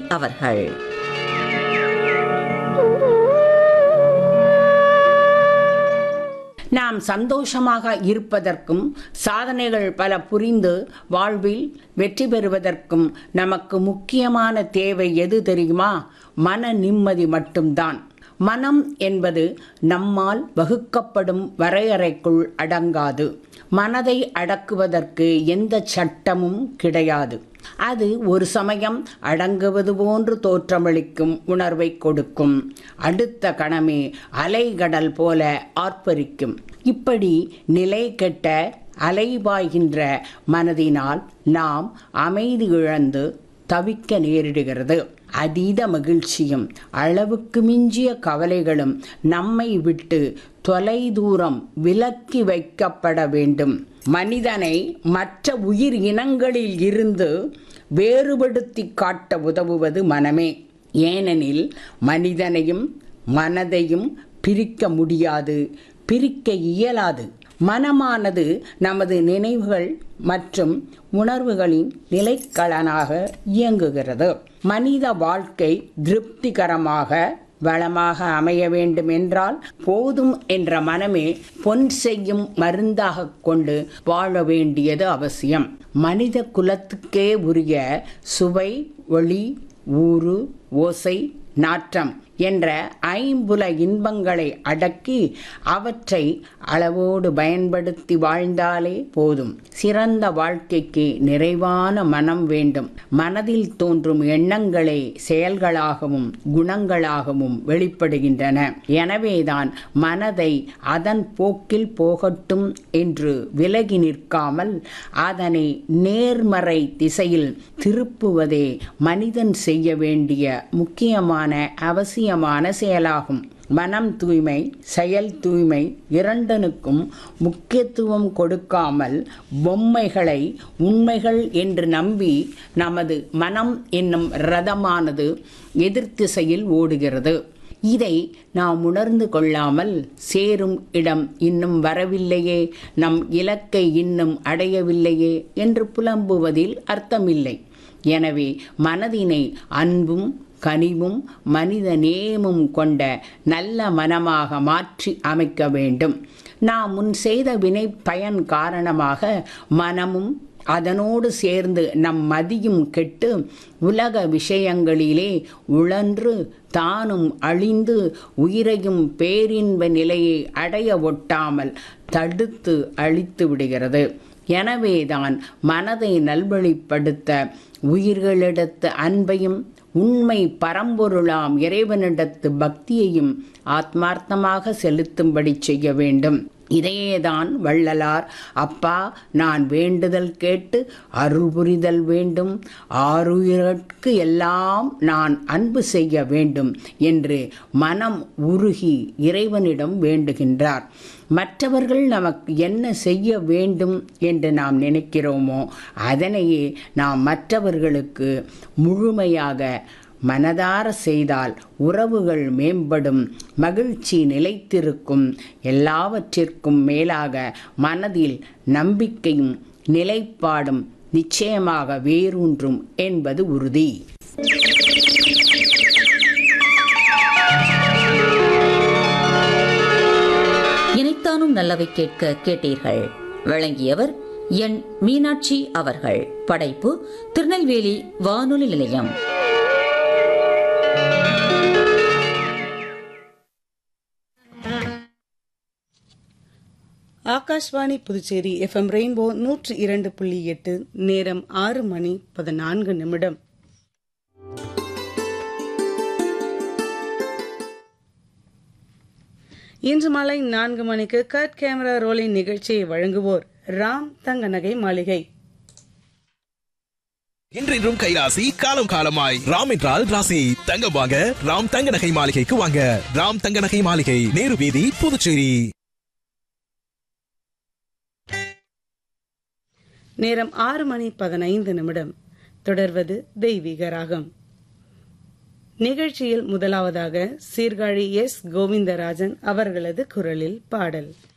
அவர்கள் நாம் சந்தோஷமாக இருப்பதற்கும் சாதனைகள் பல புரிந்து வாழ்வில் வெற்றி பெறுவதற்கும் நமக்கு முக்கியமான தேவை எது தெரியுமா மன நிம்மதி மட்டும்தான் மனம் என்பது நம்மால் வகுக்கப்படும் வரையறைக்குள் அடங்காது மனதை அடக்குவதற்கு எந்த சட்டமும் கிடையாது அது ஒரு சமயம் அடங்குவது போன்று தோற்றமளிக்கும் உணர்வை கொடுக்கும் அடுத்த கணமே அலைகடல் போல ஆர்ப்பரிக்கும் இப்படி நிலை கெட்ட அலைபாய்கின்ற மனதினால் நாம் அமைதி இழந்து தவிக்க நேரிடுகிறது அதீத மகிழ்ச்சியும் அளவுக்கு மிஞ்சிய கவலைகளும் நம்மை விட்டு தொலைதூரம் விலக்கி வைக்கப்பட வேண்டும் மனிதனை மற்ற உயிர் இனங்களில் இருந்து வேறுபடுத்தி காட்ட உதவுவது மனமே ஏனெனில் மனிதனையும் மனதையும் பிரிக்க முடியாது பிரிக்க இயலாது மனமானது நமது நினைவுகள் மற்றும் உணர்வுகளின் நிலைக்களனாக இயங்குகிறது மனித வாழ்க்கை திருப்திகரமாக வளமாக அமைய வேண்டும் என்றால் போதும் என்ற மனமே பொன் செய்யும் மருந்தாக கொண்டு வாழ வேண்டியது அவசியம் மனித குலத்துக்கே உரிய சுவை ஒளி ஊறு ஓசை நாற்றம் என்ற ஐம்புல இன்பங்களை அடக்கி அவற்றை அளவோடு பயன்படுத்தி வாழ்ந்தாலே போதும் சிறந்த வாழ்க்கைக்கு நிறைவான மனம் வேண்டும் மனதில் தோன்றும் எண்ணங்களே செயல்களாகவும் குணங்களாகவும் வெளிப்படுகின்றன எனவேதான் மனதை அதன் போக்கில் போகட்டும் என்று விலகி நிற்காமல் அதனை நேர்மறை திசையில் திருப்புவதே மனிதன் செய்ய வேண்டிய முக்கியமான அவசியமான செயலாகும் மனம் தூய்மை செயல் தூய்மை இரண்டனுக்கும் முக்கியத்துவம் கொடுக்காமல் பொம்மைகளை உண்மைகள் என்று நம்பி நமது மனம் என்னும் ரதமானது எதிர்த்திசையில் ஓடுகிறது இதை நாம் உணர்ந்து கொள்ளாமல் சேரும் இடம் இன்னும் வரவில்லையே நம் இலக்கை இன்னும் அடையவில்லையே என்று புலம்புவதில் அர்த்தமில்லை எனவே மனதினை அன்பும் கனிவும் மனித நேயமும் கொண்ட நல்ல மனமாக மாற்றி அமைக்க வேண்டும் நாம் முன் செய்த வினை பயன் காரணமாக மனமும் அதனோடு சேர்ந்து நம் மதியும் கெட்டு உலக விஷயங்களிலே உழன்று தானும் அழிந்து உயிரையும் பேரின்ப நிலையை அடைய ஒட்டாமல் தடுத்து அழித்து விடுகிறது எனவேதான் மனதை நல்வழிப்படுத்த உயிர்களிடத்து அன்பையும் உண்மை பரம்பொருளாம் இறைவனிடத்து பக்தியையும் ஆத்மார்த்தமாக செலுத்தும்படி செய்ய வேண்டும் இதையேதான் வள்ளலார் அப்பா நான் வேண்டுதல் கேட்டு அருள் புரிதல் வேண்டும் ஆறுயிரற்கு எல்லாம் நான் அன்பு செய்ய வேண்டும் என்று மனம் உருகி இறைவனிடம் வேண்டுகின்றார் மற்றவர்கள் நமக்கு என்ன செய்ய வேண்டும் என்று நாம் நினைக்கிறோமோ அதனையே நாம் மற்றவர்களுக்கு முழுமையாக மனதார செய்தால் உறவுகள் மேம்படும் மகிழ்ச்சி நிலைத்திருக்கும் எல்லாவற்றிற்கும் மேலாக மனதில் நம்பிக்கையும் நிலைப்பாடும் நிச்சயமாக வேரூன்றும் என்பது உறுதி இணைத்தானும் நல்லவை கேட்க கேட்டீர்கள் வழங்கியவர் என் மீனாட்சி அவர்கள் படைப்பு திருநெல்வேலி வானொலி நிலையம் ஆகாஷ்வாணி புதுச்சேரி எஃப்எம் ரெயின்போ நூற்று இரண்டு புள்ளி எட்டு நேரம் ஆறு மணி பதினான்கு நிமிடம் இன்று மாலை நான்கு மணிக்கு கட் கேமரா ரோலிங் நிகழ்ச்சியை வழங்குவோர் ராம் தங்க நகை மாளிகை என்றென்றும் கைராசி காலம் காலமாய் ராம் என்றால் ராசி தங்கம் வாங்க ராம் தங்க நகை மாளிகைக்கு வாங்க ராம் தங்க நகை மாளிகை நேரு வீதி புதுச்சேரி நேரம் ஆறு மணி பதினைந்து நிமிடம் தொடர்வது தெய்வீக ராகம் நிகழ்ச்சியில் முதலாவதாக சீர்காழி எஸ் கோவிந்தராஜன் அவர்களது குரலில் பாடல்